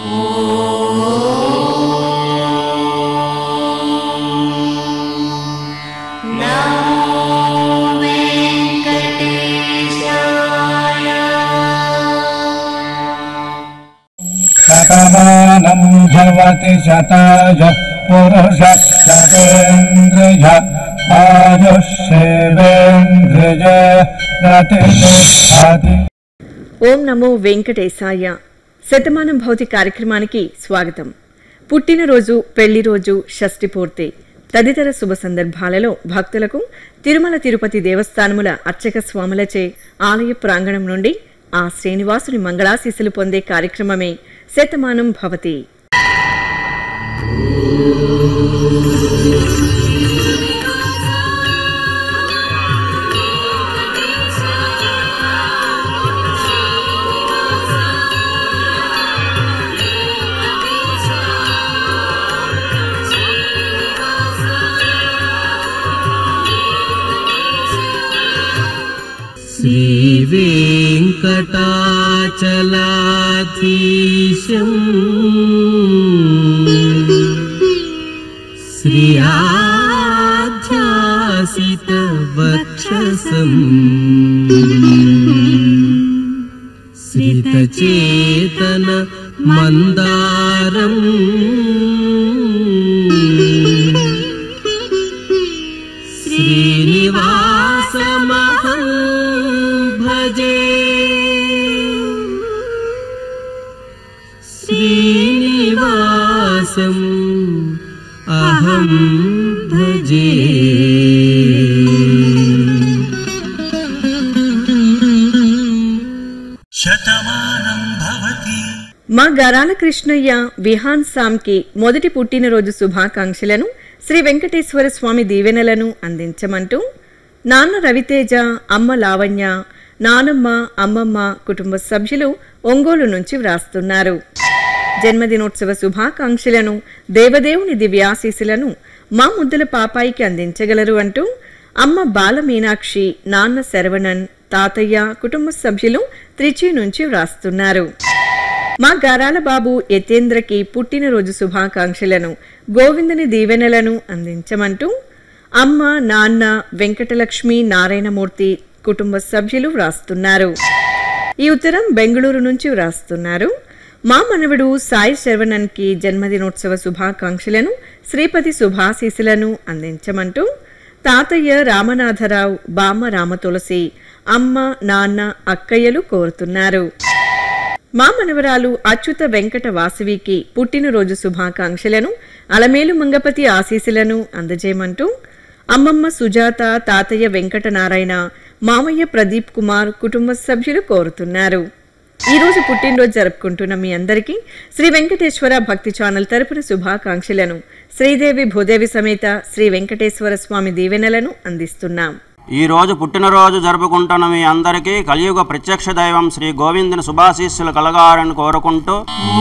शतमानं भवति शताय पुरुष शतेन्द्रिय आयुष्येवेन्द्रिय प्रतिष्ठति ఓం నమో వెంకటేశాయ శతమానం భౌతి కార్యక్రమానికి స్వాగతం పుట్టినరోజు పెళ్లి రోజు షష్ఠి పూర్తి తదితర శుభ సందర్భాలలో భక్తులకు తిరుమల తిరుపతి దేవస్థానముల అర్చక స్వాములచే ఆలయ ప్రాంగణం నుండి ఆ శ్రీనివాసుని మంగళాశీస్సులు పొందే కార్యక్రమమే శతమానం భవతి श्रीवेङ्कटाचलाधीशम् श्रियासितवक्षसम् श्रितचेतन मन्दारम् श्रीनिवासमहं भजे श्रीनिवासम् अहं भजे మా గరాల కృష్ణయ్య విహాన్ సామ్కి మొదటి పుట్టినరోజు శుభాకాంక్షలను శ్రీ వెంకటేశ్వర స్వామి దీవెనలను అందించమంటూ నాన్న రవితేజ అమ్మ లావణ్య నానమ్మ అమ్మమ్మ కుటుంబ సభ్యులు ఒంగోలు నుంచి వ్రాస్తున్నారు జన్మదినోత్సవ శుభాకాంక్షలను దేవదేవుని దివ్యాశీసులను మా ముద్దుల పాపాయికి అందించగలరు అంటూ అమ్మ బాల మీనాక్షి నాన్న శరవణన్ తాతయ్య కుటుంబ సభ్యులు త్రిచి నుంచి వ్రాస్తున్నారు మా గారాల బాబు యతేంద్రకి పుట్టినరోజు శుభాకాంక్షలను గోవిందుని దీవెనలను అందించమంటూ అమ్మ నాన్న వెంకటలక్ష్మి నారాయణమూర్తి కుటుంబ సభ్యులు వ్రాస్తున్నారు ఈ ఉత్తరం బెంగళూరు నుంచి వ్రాస్తున్నారు మా మనవడు సాయి శరవణన్కి జన్మదినోత్సవ శుభాకాంక్షలను శ్రీపతి శుభాశీసులను అందించమంటూ తాతయ్య రామనాథరావు బామ్మ రామతులసి అమ్మ నాన్న అక్కయ్యలు కోరుతున్నారు మా మనవరాలు అచ్యుత వెంకట వాసవికి పుట్టినరోజు శుభాకాంక్షలను అలమేలు మంగపతి ఆశీస్సులను అందజేయమంటూ అమ్మమ్మ సుజాత తాతయ్య వెంకటనారాయణ మామయ్య ప్రదీప్ కుమార్ కుటుంబ సభ్యులు కోరుతున్నారు ఈ రోజు పుట్టినరోజు జరుపుకుంటున్న మీ అందరికీ శ్రీ వెంకటేశ్వర భక్తి ఛానల్ తరపున శుభాకాంక్షలను శ్రీదేవి భూదేవి సమేత శ్రీ వెంకటేశ్వర స్వామి దీవెనలను అందిస్తున్నాం ఈ రోజు పుట్టినరోజు జరుపుకుంటున్న మీ అందరికీ కలియుగ ప్రత్యక్ష దైవం శ్రీ గోవిందుని శుభాశీస్సులు కలగాలని కోరుకుంటూ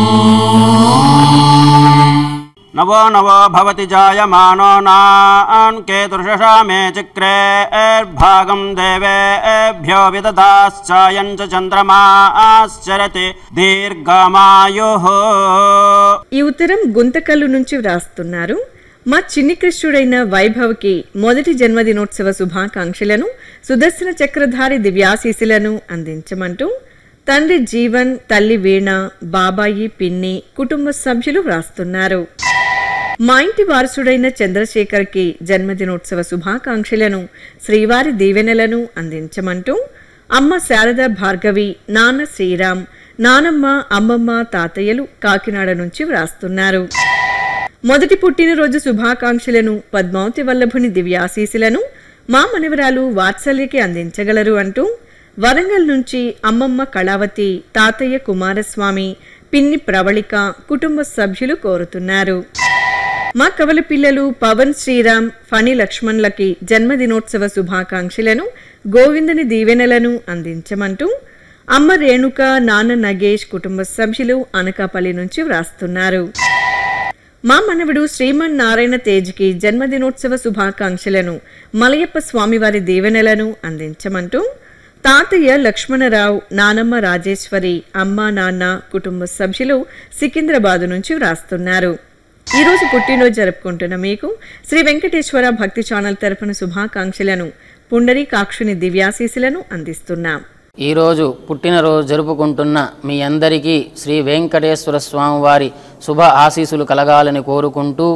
నవో నవో భవతి జాయమానో నాన్ కేతుర్షషా మే చక్రేర్భాగం దేవేభ్యో విదదాశ్చాయం చ చంద్రమాశ్చరతి దీర్ఘమాయు ఈ ఉత్తరం గుంతకల్లు నుంచి వ్రాస్తున్నారు మా చిన్ని కృష్ణుడైన వైభవ్కి మొదటి జన్మదినోత్సవ శుభాకాంక్షలను సుదర్శన చక్రధారి దివ్యాశీసులను అందించమంటూ తండ్రి జీవన్ తల్లి వీణ బాబాయి పిన్ని కుటుంబ సభ్యులు వ్రాస్తున్నారు మా ఇంటి వారసుడైన చంద్రశేఖర్కి జన్మదినోత్సవ శుభాకాంక్షలను శ్రీవారి దీవెనలను అందించమంటూ అమ్మ శారద భార్గవి నాన్న శ్రీరామ్ నానమ్మ అమ్మమ్మ తాతయ్యలు కాకినాడ నుంచి వ్రాస్తున్నారు మొదటి పుట్టినరోజు శుభాకాంక్షలను పద్మావతి వల్లభుని దివ్యాశీసులను మా మనవరాలు వాత్సల్యకి అందించగలరు అంటూ వరంగల్ నుంచి అమ్మమ్మ కళావతి తాతయ్య కుమారస్వామి పిన్ని ప్రవళిక కుటుంబ సభ్యులు కోరుతున్నారు మా కవల పిల్లలు పవన్ శ్రీరామ్ ఫణి లక్ష్మణ్లకి జన్మదినోత్సవ శుభాకాంక్షలను గోవిందుని దీవెనలను అందించమంటూ అమ్మ రేణుక నాన్న నగేష్ కుటుంబ సభ్యులు అనకాపల్లి నుంచి వ్రాస్తున్నారు మా మనవడు శ్రీమన్ నారాయణ తేజ్కి జన్మదినోత్సవ శుభాకాంక్షలను మలయప్ప స్వామివారి దీవెనలను అందించమంటూ తాతయ్య లక్ష్మణరావు నానమ్మ రాజేశ్వరి అమ్మ నాన్న కుటుంబ సభ్యులు సికింద్రాబాద్ నుంచి వ్రాస్తున్నారు ఈ రోజు పుట్టినరోజు జరుపుకుంటున్న మీకు శ్రీ వెంకటేశ్వర భక్తి ఛానల్ తరపున శుభాకాంక్షలను పుండరీకాక్షుని దివ్యాశీసులను అందిస్తున్నాం ఈరోజు పుట్టినరోజు జరుపుకుంటున్న మీ అందరికీ శ్రీ వెంకటేశ్వర స్వామి వారి శుభ ఆశీస్సులు కలగాలని కోరుకుంటూ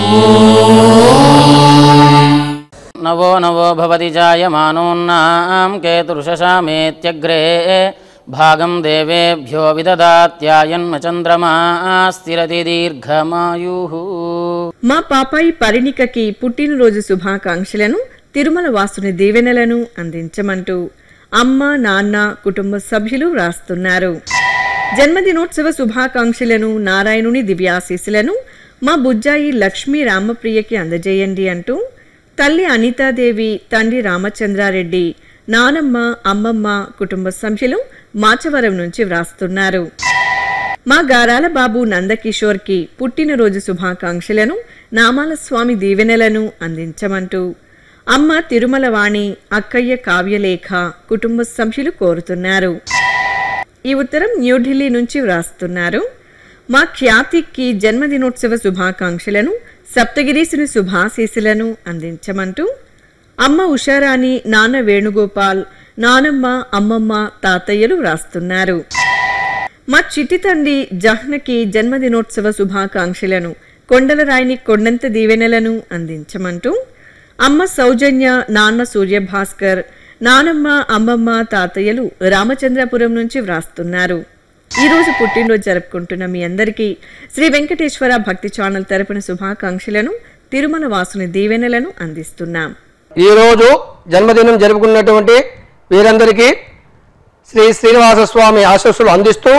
నవో నవో భవతి జాయమానోన్నాం కేతుర్షశామేత్యగ్రే భాగం దేవేభ్యో విదదాత్యాయన్మ చంద్రమా స్థిరతి దీర్ఘమాయు మా పాపాయి పరిణికకి పుట్టినరోజు శుభాకాంక్షలను తిరుమల వాసుని దీవెనలను అందించమంటూ అమ్మ నాన్న కుటుంబ సభ్యులు వ్రాస్తున్నారు జన్మదినోత్సవ శుభాకాంక్షలను నారాయణుని దివ్యాశీస్సులను మా బుజ్జాయి లక్ష్మీ రామప్రియకి అందజేయండి అంటూ తల్లి అనితాదేవి తండ్రి రామచంద్రారెడ్డి నానమ్మ అమ్మమ్మ కుటుంబ సభ్యులు మాచవరం నుంచి వ్రాస్తున్నారు మా గారాల బాబు నందకిషోర్కి పుట్టినరోజు శుభాకాంక్షలను నామాల స్వామి దీవెనలను అందించమంటూ అమ్మ తిరుమల వాణి అక్కయ్య కావ్యలేఖ కుటుంబ సభ్యులు కోరుతున్నారు ఈ ఉత్తరం న్యూఢిల్లీ నుంచి వ్రాస్తున్నారు మా ఖ్యాతికి జన్మదినోత్సవ శుభాకాంక్షలను సప్తగిరీసుని శుభాశీసులను అందించమంటూ అమ్మ ఉషారాణి నాన్న వేణుగోపాల్ నానమ్మ అమ్మమ్మ తాతయ్యలు వ్రాస్తున్నారు మా చిట్టి తండ్రి జహ్నకి జన్మదినోత్సవ శుభాకాంక్షలను కొండలరాయిని కొండంత దీవెనలను అందించమంటూ అమ్మ సౌజన్య నాన్న సూర్యభాస్కర్ నానమ్మ అమ్మమ్మ తాతయ్యలు రామచంద్రపురం నుంచి వ్రాస్తున్నారు ఈ రోజు పుట్టినరోజు జరుపుకుంటున్న మీ అందరికీ శ్రీ వెంకటేశ్వర భక్తి ఛానల్ తరపున శుభాకాంక్షలను తిరుమల వాసుని దీవెనలను అందిస్తున్నాం ఈరోజు జన్మదినం జరుపుకున్నటువంటి వీరందరికీ శ్రీ శ్రీనివాస స్వామి ఆశస్సులు అందిస్తూ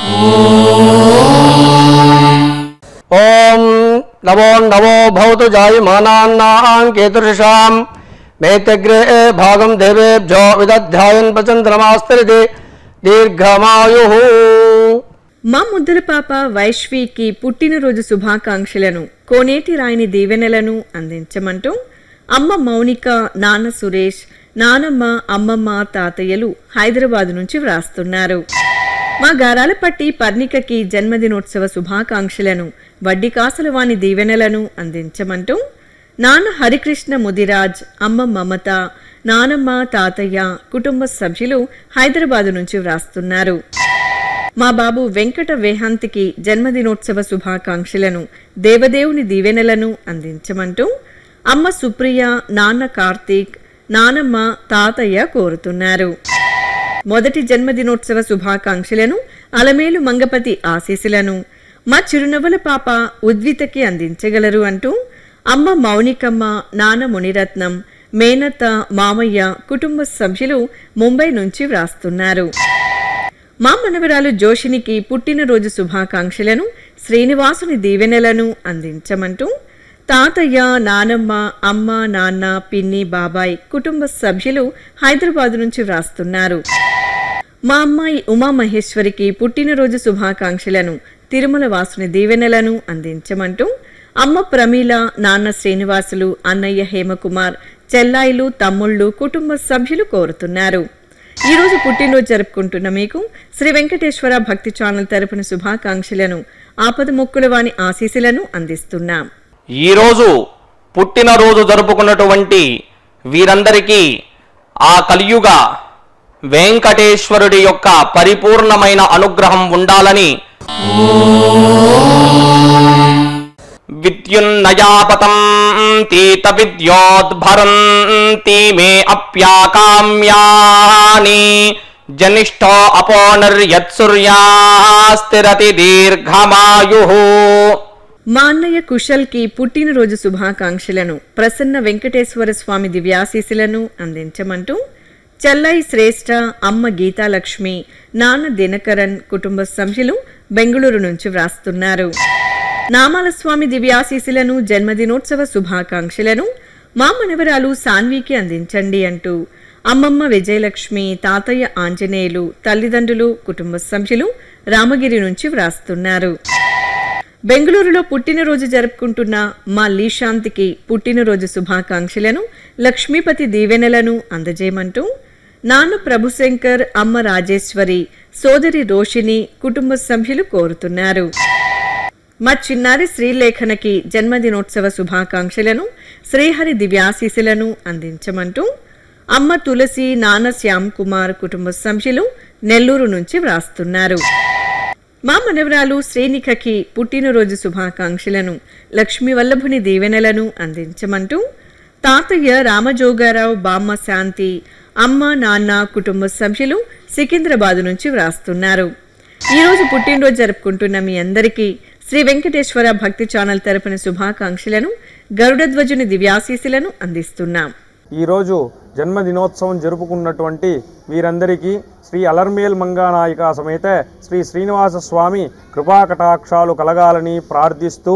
ఓం నమో నమో భవతు జాయమానాన్నాం కేతుర్షాం మేతగ్రే భాగం దేవేభ్యో విదధ్యాయన్ ప్రచంద్రమాస్తరిది దీర్ఘమాయు మా ముద్దుల పాప వైశ్వీకి పుట్టినరోజు శుభాకాంక్షలను కోనేటి రాయిని దీవెనలను అందించమంటూ అమ్మ మౌనిక నాన్న సురేష్ నానమ్మ అమ్మమ్మ తాతయ్యలు హైదరాబాద్ నుంచి వ్రాస్తున్నారు మా గారాలపట్టి పర్ణికకి జన్మదినోత్సవ శుభాకాంక్షలను వడ్డీ కాసుల వాని దీవెనలను అందించమంటూ నాన్న హరికృష్ణ ముదిరాజ్ అమ్మ మమత నానమ్మ తాతయ్య కుటుంబ సభ్యులు హైదరాబాద్ నుంచి వ్రాస్తున్నారు మా బాబు వెంకట వేహాంతికి జన్మదినోత్సవ శుభాకాంక్షలను దేవదేవుని దీవెనలను అందించమంటూ అమ్మ సుప్రియ నాన్న కార్తీక్ నానమ్మ తాతయ్య కోరుతున్నారు మొదటి జన్మదినోత్సవ శుభాకాంక్షలను అలమేలు మంగపతి ఆశీస్సులను మా చిరునవ్వుల పాప ఉద్వితకి అందించగలరు అంటూ అమ్మ మౌనికమ్మ నాన్న మునిరత్నం మేనత్త మామయ్య కుటుంబ సభ్యులు ముంబై నుంచి వ్రాస్తున్నారు మా మనవరాలు జోషినికి పుట్టినరోజు శుభాకాంక్షలను శ్రీనివాసుని దీవెనలను అందించమంటూ తాతయ్య నానమ్మ అమ్మ నాన్న పిన్ని బాబాయ్ కుటుంబ సభ్యులు హైదరాబాద్ నుంచి వ్రాస్తున్నారు మా అమ్మాయి ఉమామహేశ్వరికి పుట్టినరోజు శుభాకాంక్షలను తిరుమల వాసుని దీవెనలను అందించమంటూ అమ్మ ప్రమీల నాన్న శ్రీనివాసులు అన్నయ్య హేమకుమార్ చెల్లాయిలు తమ్ముళ్ళు కుటుంబ సభ్యులు కోరుతున్నారు ఈ రోజు పుట్టినరోజు జరుపుకుంటున్న మీకు శ్రీ వెంకటేశ్వర భక్తి ఛానల్ తరపున శుభాకాంక్షలను ఆపద మొక్కుల వాని ఆశీస్సులను అందిస్తున్నాం ఈరోజు పుట్టినరోజు జరుపుకున్నటువంటి వీరందరికీ ఆ కలియుగ వెంకటేశ్వరుడి యొక్క పరిపూర్ణమైన అనుగ్రహం ఉండాలని విద్యున్నయాపతం తీత విద్యోద్భరంతి మే అప్యాకామ్యాని జనిష్టో అపోనర్యత్సూర్యాస్తిరతి దీర్ఘమాయు మా అన్నయ్య కుశల్కి పుట్టినరోజు శుభాకాంక్షలను ప్రసన్న వెంకటేశ్వర స్వామి దివ్యాశీసులను అందించమంటూ చెల్లై శ్రేష్ఠ అమ్మ గీతాలక్ష్మి నాన్న దినకరన్ కుటుంబ సభ్యులు బెంగళూరు నుంచి వ్రాస్తున్నారు నామాల స్వామి దివ్యాశీసులను జన్మదినోత్సవ శుభాకాంక్షలను మా మనవరాలు సాన్వికి అందించండి అంటూ అమ్మమ్మ విజయలక్ష్మి తాతయ్య ఆంజనేయులు తల్లిదండ్రులు కుటుంబ సభ్యులు రామగిరి నుంచి వ్రాస్తున్నారు బెంగళూరులో పుట్టినరోజు జరుపుకుంటున్న మా లీశాంతికి పుట్టినరోజు శుభాకాంక్షలను లక్ష్మీపతి దీవెనలను అందజేయమంటూ నాన్న ప్రభుశంకర్ అమ్మ రాజేశ్వరి సోదరి రోషిని కుటుంబ సభ్యులు కోరుతున్నారు మా చిన్నారి శ్రీలేఖనకి జన్మదినోత్సవ శుభాకాంక్షలను శ్రీహరి దివ్యాశీసులను అందించమంటూ అమ్మ తులసి నాన్న శ్యామ్ కుమార్ కుటుంబ సభ్యులు నెల్లూరు నుంచి వ్రాస్తున్నారు మా మనవరాలు శ్రీనిఖకి పుట్టినరోజు శుభాకాంక్షలను లక్ష్మీ వల్లభుని దీవెనలను అందించమంటూ తాతయ్య రామజోగారావు బామ్మ శాంతి అమ్మ నాన్న కుటుంబ సభ్యులు సికింద్రాబాద్ నుంచి వ్రాస్తున్నారు ఈరోజు పుట్టినరోజు జరుపుకుంటున్న మీ అందరికీ శ్రీ వెంకటేశ్వర భక్తి ఛానల్ తరపున శుభాకాంక్షలను గరుడధ్వజుని దివ్యాశీసులను అందిస్తున్నాం ఈరోజు జన్మదినోత్సవం జరుపుకున్నటువంటి వీరందరికీ శ్రీ అలర్మేల్ మంగానాయిక సమేత శ్రీ శ్రీనివాస స్వామి కృపాకటాక్షాలు కలగాలని ప్రార్థిస్తూ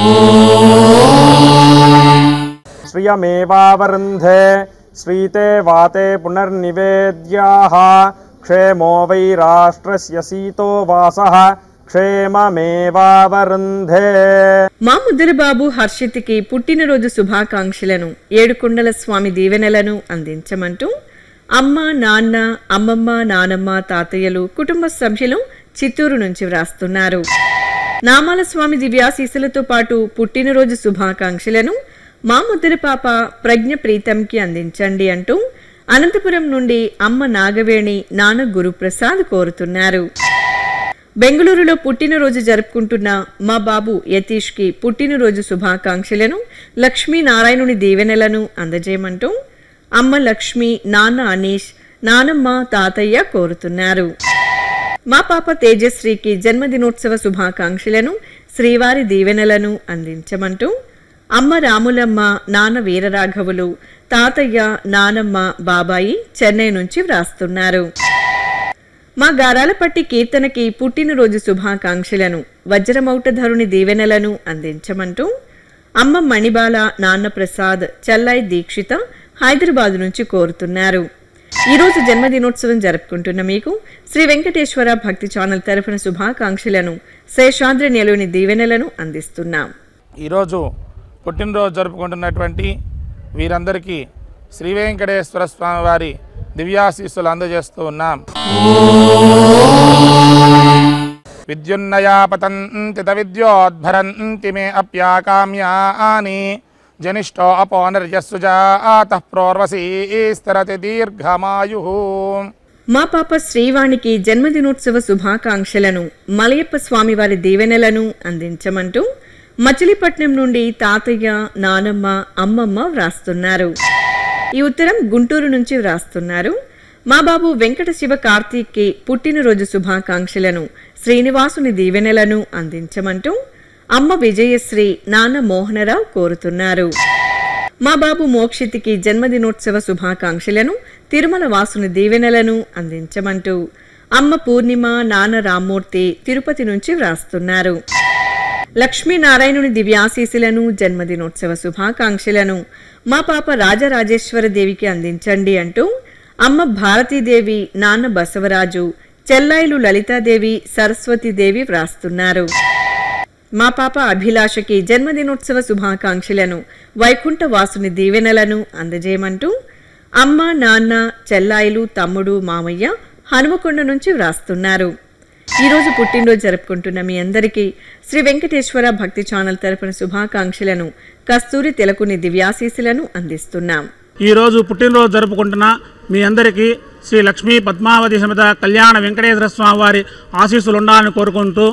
శ్రియమేవావరుంధే శ్రీతే వాతే పునర్నివేద్యాః క్షేమో వై రాష్ట్రస్య సీతో వాసః క్షేమమేవావరుంధే మా ముద్దులబాబు హర్షిత్కి పుట్టినరోజు శుభాకాంక్షలను ఏడుకొండల స్వామి దీవెనలను అందించమంటూ అమ్మ నాన్న అమ్మమ్మ నానమ్మ తాతయ్యలు కుటుంబ సభ్యులు చిత్తూరు నుంచి వ్రాస్తున్నారు నామాల స్వామి దివ్యాశీసులతో పాటు పుట్టినరోజు శుభాకాంక్షలను మా ముద్దుల పాప ప్రజ్ఞ ప్రీతంకి అందించండి అంటూ అనంతపురం నుండి అమ్మ నాగవేణి నాన్న గురుప్రసాద్ కోరుతున్నారు బెంగళూరులో పుట్టినరోజు జరుపుకుంటున్న మా బాబు యతీష్కి పుట్టినరోజు శుభాకాంక్షలను లక్ష్మీనారాయణుని దీవెనలను అందజేయమంటూ అమ్మ లక్ష్మి నాన్న అనీష్ నానమ్మ తాతయ్య కోరుతున్నారు మా పాప తేజశ్రీకి జన్మదినోత్సవ శుభాకాంక్షలను శ్రీవారి దీవెనలను అందించమంటూ అమ్మ రాములమ్మ నాన్న వీరరాఘవులు తాతయ్య నానమ్మ బాబాయి చెన్నై నుంచి వ్రాస్తున్నారు మా గారాలపట్టి కీర్తనకి పుట్టినరోజు శుభాకాంక్షలను వజ్రమౌటధరుని దీవెనలను అందించమంటూ అమ్మ మణిబాల నాన్న ప్రసాద్ చల్లాయి దీక్షిత హైదరాబాద్ నుంచి కోరుతున్నారు ఈరోజు జన్మదినోత్సవం జరుపుకుంటున్న మీకు శ్రీ వెంకటేశ్వర భక్తి ఛానల్ తరఫున శుభాకాంక్షలను శేషాద్రి నెలవుని దీవెనలను అందిస్తున్నాం ఈరోజు పుట్టినరోజు జరుపుకుంటున్నటువంటి వీరందరికీ శ్రీ వెంకటేశ్వర స్వామి వారి దివ్యాశీస్సులు అందజేస్తూ ఉన్నాం విద్యున్నయా పతంతి త విద్యోద్భరంతి మే అప్యాకామ్యాని జనిష్టో అపోనర్యస్సుజాత ప్రోర్వసీస్తరతి దీర్ఘమాయు మా పాప శ్రీవాణికి జన్మదినోత్సవ శుభాకాంక్షలను మలయప్ప స్వామి వారి దీవెనలను అందించమంటూ మచిలీపట్నం నుండి తాతయ్య నానమ్మ అమ్మమ్మ వ్రాస్తున్నారు ఈ ఉత్తరం గుంటూరు నుంచి వ్రాస్తున్నారు మా బాబు వెంకట శివ కార్తీక్కి పుట్టినరోజు శుభాకాంక్షలను శ్రీనివాసుని దీవెనలను అందించమంటూ అమ్మ విజయశ్రీ నాన్న మోహనరావు కోరుతున్నారు మా బాబు మోక్షితికి జన్మదినోత్సవ శుభాకాంక్షలను తిరుమల వాసుని దీవెనలను అందించమంటూ అమ్మ పూర్ణిమ నాన్న రామ్మూర్తి తిరుపతి నుంచి వ్రాస్తున్నారు లక్ష్మీనారాయణుని దివ్యాశీసులను జన్మదినోత్సవ శుభాకాంక్షలను మా పాప రాజరాజేశ్వర దేవికి అందించండి అంటూ అమ్మ భారతీదేవి నాన్న బసవరాజు చెల్లాయిలు లలితాదేవి సరస్వతీదేవి వ్రాస్తున్నారు మా పాప అభిలాషకి జన్మదినోత్సవ శుభాకాంక్షలను వైకుంఠ వాసుని దీవెనలను అందజేయమంటూ అమ్మ నాన్న చెల్లాయిలు తమ్ముడు మామయ్య హనుమకొండ నుంచి వ్రాస్తున్నారు ఈరోజు పుట్టినరోజు జరుపుకుంటున్న మీ అందరికీ శ్రీ వెంకటేశ్వర భక్తి ఛానల్ తరపున శుభాకాంక్షలను కస్తూరి తెలకుని దివ్యాశీసులను అందిస్తున్నాం ఈరోజు పుట్టినరోజు జరుపుకుంటున్న మీ అందరికీ శ్రీ లక్ష్మీ పద్మావతి సమేత కళ్యాణ వెంకటేశ్వర స్వామి వారి ఆశీస్సులు ఉండాలని కోరుకుంటూ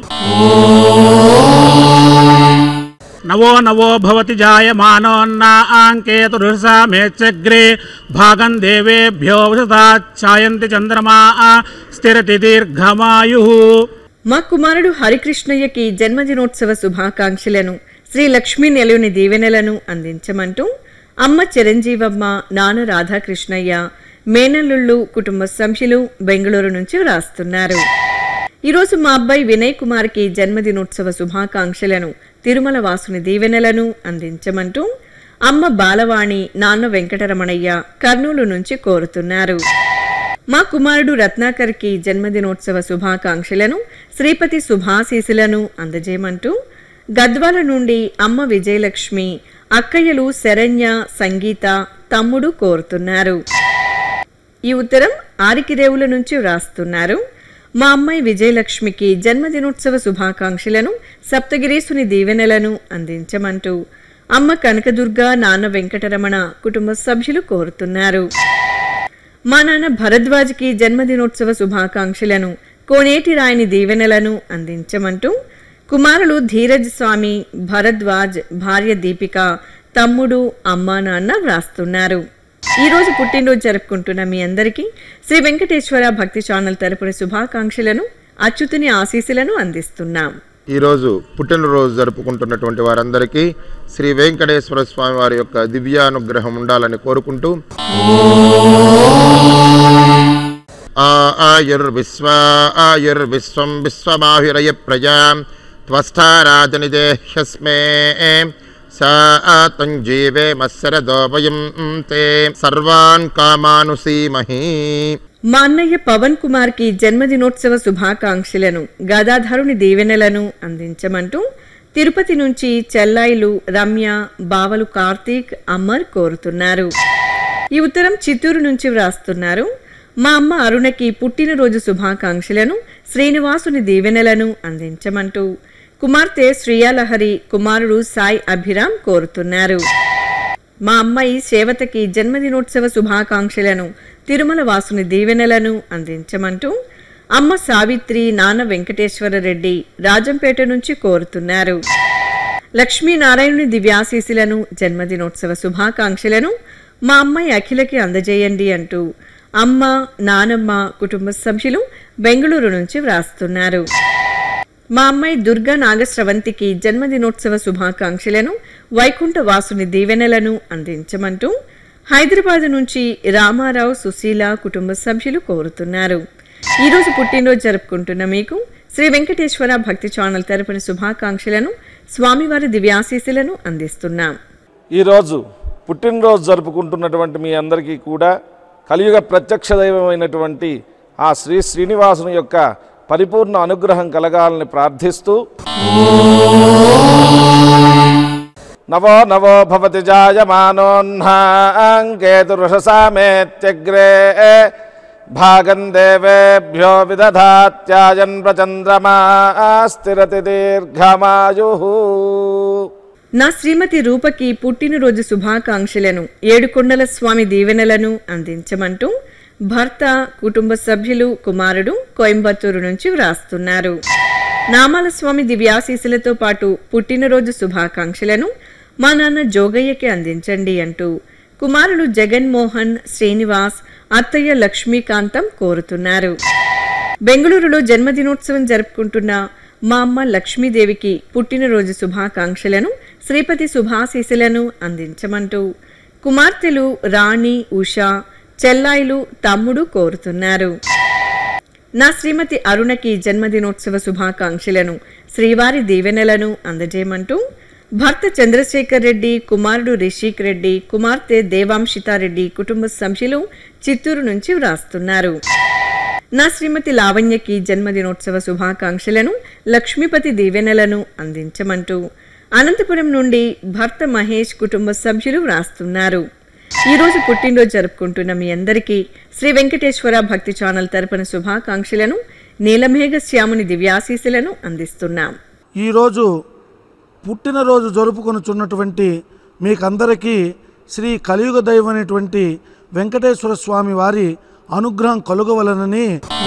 నవో నవో భవతి జాయమానోన్నాంకేతురుసా మేచ్చగ్రే భాగం దేవేభ్యో వసతాఛాయంతి చంద్రమా స్థిరతి దీర్ఘమాయు మా కుమారుడు హరికృష్ణయ్యకి జన్మదినోత్సవ శుభాకాంక్షలను శ్రీ లక్ష్మీ నెలవుని దీవెనలను అందించమంటూ అమ్మ చిరంజీవమ్మ నాన్న రాధాకృష్ణయ్య మేనల్లుళ్ళు కుటుంబ సభ్యులు బెంగళూరు నుంచి వ్రాస్తున్నారు ఈరోజు మా అబ్బాయి వినయ్ కుమార్కి జన్మదినోత్సవ శుభాకాంక్షలను తిరుమల వాసుని దీవెనలను అందించమంటూ అమ్మ బాలవాణి నాన్న వెంకటరమణయ్య కర్నూలు నుంచి కోరుతున్నారు మా కుమారుడు రత్నాకర్కి జన్మదినోత్సవ శుభాకాంక్షలను శ్రీపతి శుభాశీసులను అందజేయమంటూ గద్వాల నుండి అమ్మ విజయలక్ష్మి అక్కయ్యలు శరణ్య సంగీత తమ్ముడు కోరుతున్నారు ఈ ఉత్తరం ఆరికిరేవుల నుంచి వ్రాస్తున్నారు మా అమ్మాయి విజయలక్ష్మికి జన్మదినోత్సవ శుభాకాంక్షలను సప్తగిరీసుని దీవెనలను అందించమంటూ అమ్మ కనకదుర్గ నాన్న వెంకటరమణ కుటుంబ సభ్యులు కోరుతున్నారు మా నాన్న భరద్వాజ్కి జన్మదినోత్సవ శుభాకాంక్షలను కోనేటి రాయని దీవెనలను అందించమంటూ కుమారులు ధీరజ్ స్వామి భరద్వాజ్ భార్య దీపిక తమ్ముడు అమ్మా నాన్న వ్రాస్తున్నారు ఈ రోజు పుట్టినరోజు జరుపుకుంటున్న మీ అందరికీ శ్రీ వెంకటేశ్వర భక్తి ఛానల్ తరపున శుభాకాంక్షలను అచ్యుతుని ఆశీస్సులను అందిస్తున్నాం ఈరోజు పుట్టినరోజు జరుపుకుంటున్నటువంటి వారందరికీ శ్రీ వెంకటేశ్వర స్వామి వారి యొక్క దివ్యానుగ్రహం ఉండాలని కోరుకుంటూ ఆ ఆయుర్విశ్వ ఆయుర్విశ్వం విశ్వమాహిరయ ప్రజా త్వస్థారాజనిదేహ్యస్మే సా తంజీవే మత్సరదోపయం తే సర్వాన్ కామానుసీమహీ మా అన్నయ్య పవన్ కుమార్ కి జన్మదినోత్సవ శుభాకాంక్షలను గదాధరుని దీవెనలను అందించమంటూ తిరుపతి నుంచి చెల్లాయిలు రమ్య బావలు కార్తీక్ అమర్ కోరుతున్నారు ఈ ఉత్తరం చిత్తూరు నుంచి వ్రాస్తున్నారు మా అమ్మ అరుణకి పుట్టినరోజు శుభాకాంక్షలను శ్రీనివాసుని దీవెనలను అందించమంటూ కుమార్తె శ్రీయాలహరి కుమారుడు సాయి అభిరామ్ కోరుతున్నారు మా అమ్మాయి సేవతకి జన్మదినోత్సవ శుభాకాంక్షలను తిరుమల వాసుని దీవెనలను అందించమంటూ అమ్మ సావిత్రి నాన్న వెంకటేశ్వర రెడ్డి రాజంపేట నుంచి కోరుతున్నారు లక్ష్మీనారాయణుని దివ్యాశీసులను జన్మదినోత్సవ శుభాకాంక్షలను మా అమ్మాయి అఖిలకి అందజేయండి అంటూ అమ్మ నానమ్మ కుటుంబ సభ్యులు బెంగళూరు నుంచి వ్రాస్తున్నారు మా అమ్మాయి దుర్గా నాగశ్రవంతికి జన్మదినోత్సవ శుభాకాంక్షలను వైకుంఠ వాసుని దీవెనలను అందించమంటూ హైదరాబాద్ నుంచి రామారావు సుశీల కుటుంబ సభ్యులు కోరుతున్నారు ఈరోజు పుట్టినరోజు జరుపుకుంటున్న మీకు శ్రీ వెంకటేశ్వర భక్తి ఛానల్ తరపున శుభాకాంక్షలను స్వామివారి దివ్యాశీస్సులను అందిస్తున్నాం ఈరోజు పుట్టినరోజు జరుపుకుంటున్నటువంటి మీ అందరికీ కూడా కలియుగ ప్రత్యక్ష దైవమైనటువంటి ఆ శ్రీ శ్రీనివాసుని యొక్క పరిపూర్ణ అనుగ్రహం కలగాలని ప్రార్థిస్తూ నవో నవో భవతి జాయమానోన్హాంకేతురుషసామేత్యగ్రే భాగం దేవేభ్యో విదధాత్యాయన్ ప్రచంద్రమా స్థిరతి దీర్ఘమాయు నా శ్రీమతి రూపకి పుట్టినరోజు శుభాకాంక్షలను ఏడుకొండల స్వామి దీవెనలను అందించమంటూ భర్త కుటుంబ సభ్యులు కుమారుడు కోయంబత్తూరు నుంచి వ్రాస్తున్నారు నామాల స్వామి దివ్యాశీసులతో పాటు పుట్టినరోజు శుభాకాంక్షలను మా నాన్న జోగయ్యకి అందించండి అంటూ కుమారులు జగన్మోహన్ శ్రీనివాస్ అత్తయ్య లక్ష్మీకాంతం కోరుతున్నారు బెంగళూరులో జన్మదినోత్సవం జరుపుకుంటున్న మా అమ్మ లక్ష్మీదేవికి పుట్టినరోజు శుభాకాంక్షలను శ్రీపతి శుభాశీసులను అందించమంటూ కుమార్తెలు రాణి ఉషా చెల్లాయిలు తమ్ముడు కోరుతున్నారు నా శ్రీమతి అరుణకి జన్మదినోత్సవ శుభాకాంక్షలను శ్రీవారి దీవెనలను అందజేయమంటూ భర్త చంద్రశేఖర్ రెడ్డి కుమారుడు రిషిక్ రెడ్డి కుమార్తె దేవాంశితారెడ్డి కుటుంబ సభ్యులు చిత్తూరు నుంచి వ్రాస్తున్నారు నా శ్రీమతి లావణ్యకి జన్మదినోత్సవ శుభాకాంక్షలను లక్ష్మీపతి దీవెనలను అందించమంటూ అనంతపురం నుండి భర్త మహేష్ కుటుంబ సభ్యులు వ్రాస్తున్నారు ఈ రోజు పుట్టినరోజు జరుపుకుంటున్న మీ అందరికీ శ్రీ వెంకటేశ్వర భక్తి ఛానల్ తరపున శుభాకాంక్షలను నీలమేఘ శ్యాముని దివ్యాశీసులను అందిస్తున్నాం ఈరోజు పుట్టినరోజు జరుపుకొనుచున్నటువంటి మీకందరికీ శ్రీ కలియుగ దైవమైనటువంటి వెంకటేశ్వర స్వామి వారి అనుగ్రహం కలుగవలనని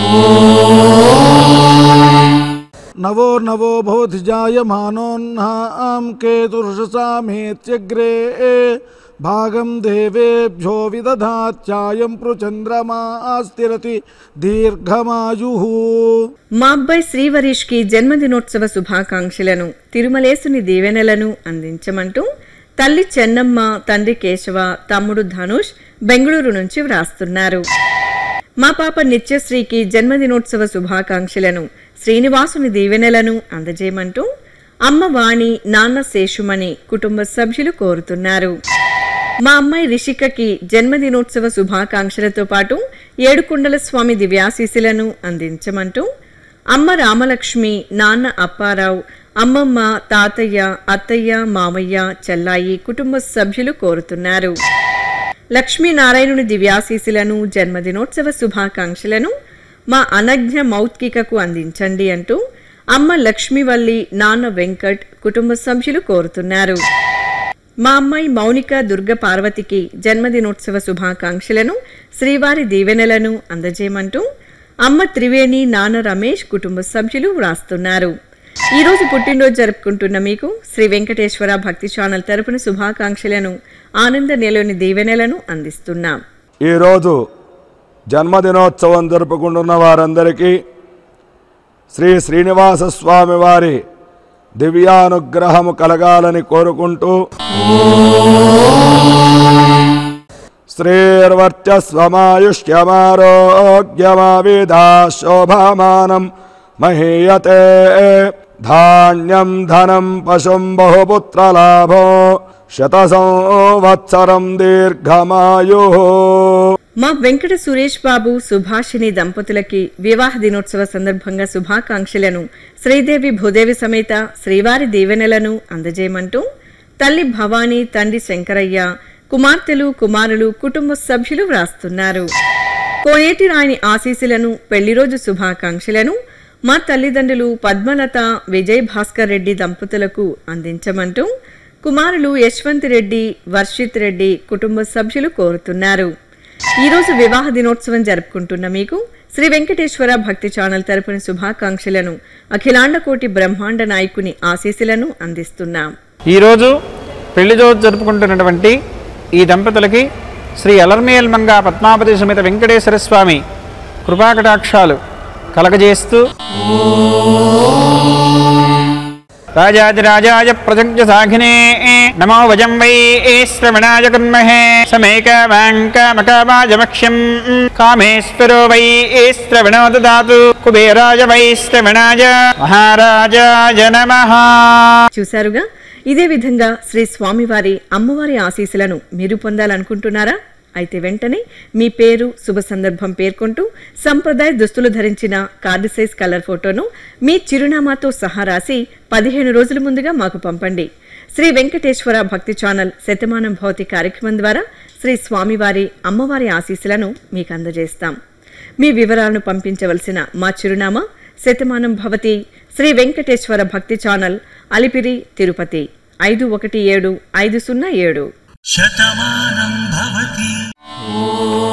నవో నవో భవతి జాయమానోన్నాం కేతుర్షసామేత్యగ్రే భాగం దేవేభ్యో విదధాత్యాయం పృచంద్రమా స్థిరతి దీర్ఘమాయు మా అబ్బాయి శ్రీవరీష్ కి జన్మదినోత్సవ శుభాకాంక్షలను తిరుమలేసుని దీవెనలను అందించమంటూ తల్లి చెన్నమ్మ తండ్రి కేశవ తమ్ముడు ధనుష్ బెంగళూరు నుంచి వ్రాస్తున్నారు మా పాప నిత్యశ్రీకి జన్మదినోత్సవ శుభాకాంక్షలను శ్రీనివాసుని దీవెనలను అందజేయమంటూ అమ్మ వాణి నాన్న శేషుమణి కుటుంబ సభ్యులు కోరుతున్నారు మా అమ్మాయి రిషికకి జన్మదినోత్సవ శుభాకాంక్షలతో పాటు ఏడుకొండల స్వామి దివ్యాశీసులను అందించమంటూ అమ్మ రామలక్ష్మి నాన్న అప్పారావు అమ్మమ్మ తాతయ్య అత్తయ్య మామయ్య చెల్లాయి కుటుంబ సభ్యులు కోరుతున్నారు లక్ష్మీనారాయణుని దివ్యాశీసులను జన్మదినోత్సవ శుభాకాంక్షలను మా అనజ్ఞ మౌత్కికకు అందించండి అంటూ అమ్మ లక్ష్మీవల్లి నాన్న వెంకట్ కుటుంబ సభ్యులు కోరుతున్నారు మా అమ్మాయి మౌనిక దుర్గ పార్వతికి జన్మదినోత్సవ శుభాకాంక్షలను శ్రీవారి దీవెనలను అందజేయమంటూ అమ్మ త్రివేణి నాన్న రమేష్ కుటుంబ సభ్యులు వ్రాస్తున్నారు ఈ రోజు పుట్టినరోజు జరుపుకుంటున్న మీకు శ్రీ వెంకటేశ్వర భక్తి ఛానల్ తరపున శుభాకాంక్షలను ఆనంద నెలని దీవెనలను అందిస్తున్నాం ఈరోజు జన్మదినోత్సవం జరుపుకుంటున్న వారందరికీ శ్రీ శ్రీనివాస స్వామి వారి దివ్యానుగ్రహము కలగాలని కోరుకుంటూ శ్రీర్వర్చస్వమాయుష్యమారోగ్యమావిధా శోభామానం మహీయతే ధాన్యం ధనం పశుం బహుపుత్రలాభో శత సంవత్సరం దీర్ఘమాయు మా వెంకట సురేష్ బాబు సుభాషిణి దంపతులకి వివాహ దినోత్సవ సందర్భంగా శుభాకాంక్షలను శ్రీదేవి భూదేవి సమేత శ్రీవారి దీవెనలను అందజేయమంటూ తల్లి భవానీ తండ్రి శంకరయ్య కుమార్తెలు కుమారులు కుటుంబ సభ్యులు వ్రాస్తున్నారు కోనేటి రాయని ఆశీస్సులను పెళ్లిరోజు శుభాకాంక్షలను మా తల్లిదండ్రులు పద్మలత విజయ్ భాస్కర్ రెడ్డి దంపతులకు అందించమంటూ కుమారులు యశ్వంత్ రెడ్డి వర్షిత్ రెడ్డి కుటుంబ సభ్యులు కోరుతున్నారు ఈ రోజు వివాహ దినోత్సవం జరుపుకుంటున్న మీకు శ్రీ వెంకటేశ్వర భక్తి ఛానల్ తరపున శుభాకాంక్షలను అఖిలాండ కోటి బ్రహ్మాండ నాయకుని ఆశీస్సులను అందిస్తున్నాం ఈరోజు పెళ్లి రోజు జరుపుకుంటున్నటువంటి ఈ దంపతులకి శ్రీ అలర్మేల్ మంగా పద్మావతి సమేత వెంకటేశ్వర స్వామి కృపాకటాక్షాలు కలగజేస్తూ రాజాదిరాజాయ ప్రజజ్ఞ సాఘినే నమో వజం వై శ్రవణాయ కుర్మహే సమేకమాంకమకామాజమక్ష్యం కామేశ్వరో వై శ్రవణో దదాతు కుబేరాజ వై శ్రవణాయ మహారాజాయ నమః చూశారుగా ఇదే విధంగా శ్రీ స్వామివారి అమ్మవారి ఆశీస్సులను మీరు పొందాలనుకుంటున్నారా అయితే వెంటనే మీ పేరు శుభ సందర్భం పేర్కొంటూ సంప్రదాయ దుస్తులు ధరించిన కార్డు సైజ్ కలర్ ఫోటోను మీ చిరునామాతో సహా రాసి పదిహేను రోజుల ముందుగా మాకు పంపండి శ్రీ వెంకటేశ్వర భక్తి ఛానల్ శతమానం భౌతి కార్యక్రమం ద్వారా శ్రీ స్వామివారి అమ్మవారి ఆశీస్సులను మీకు అందజేస్తాం మీ వివరాలను పంపించవలసిన మా చిరునామా శతమానం భవతి శ్రీ వెంకటేశ్వర భక్తి ఛానల్ అలిపిరి తిరుపతి ఐదు ఒకటి ఏడు ఐదు సున్నా ఏడు శతమానం భవతి ఓ